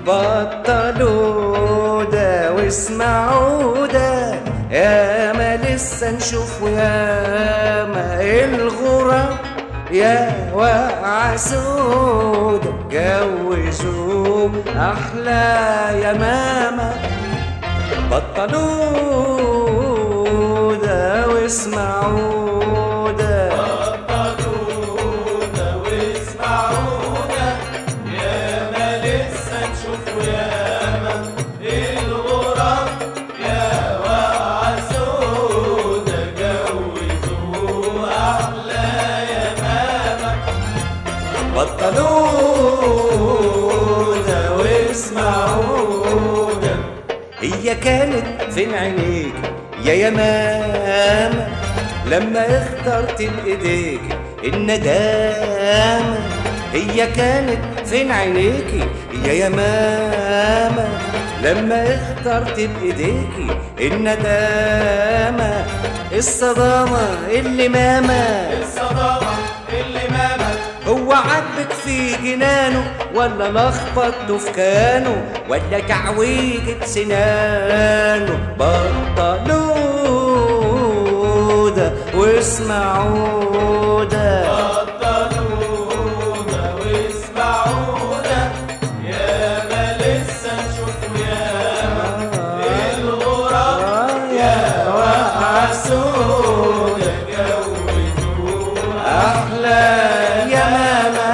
بطلوا ده واسمعوا ده يا ما لسه نشوف يا ما الغراب يا واقع سود جوزوا احلى يا ماما بطلوا ده واسمعوا ده بطلوا ده واسمعوا ده هي كانت فين عينيك يا يمامة لما اخترت بايديك الندامة هي كانت فين عينيكي يا يمامة لما اخترت بايديكي الندامة الصدامة اللي ماما الصدامة اللي مامت هو عاجبك في جنانه ولا لخبطته في كانه ولا تعويجة سنانه بطلوا ده واسمعوا ده بطلونا واسمعونا يا ما لسه نشوف ياما الغراب يا وقع سودا جوزوا أحلى يا ماما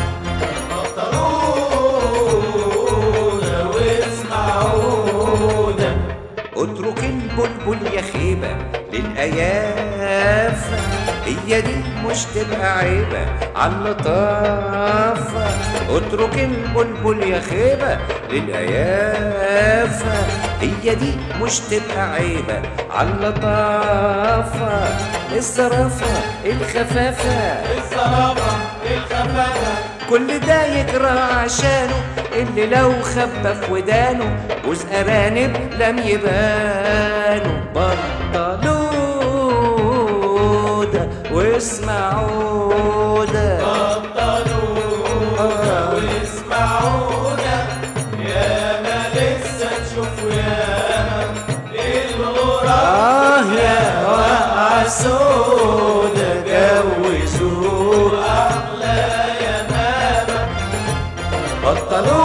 بطلونا واسمعونا اترك البلبل يا خيبة للأيافة هي دي مش تبقى عيبة على اللطافة اترك البلبل يا خيبة للأيافة هي دي مش تبقى عيبة على اللطافة الصرافة الخفافة الصرافة الخفافة كل ده يجرى عشانه اللي لو خبى في ودانه جوز أرانب لم يبانوا بطلوا ده واسمعوا ده بطلونا واسمعونا يا ما لسه نشوف ياما الغراب آه يا وقع سودا جوزوا أحلى يا ماما بطلوا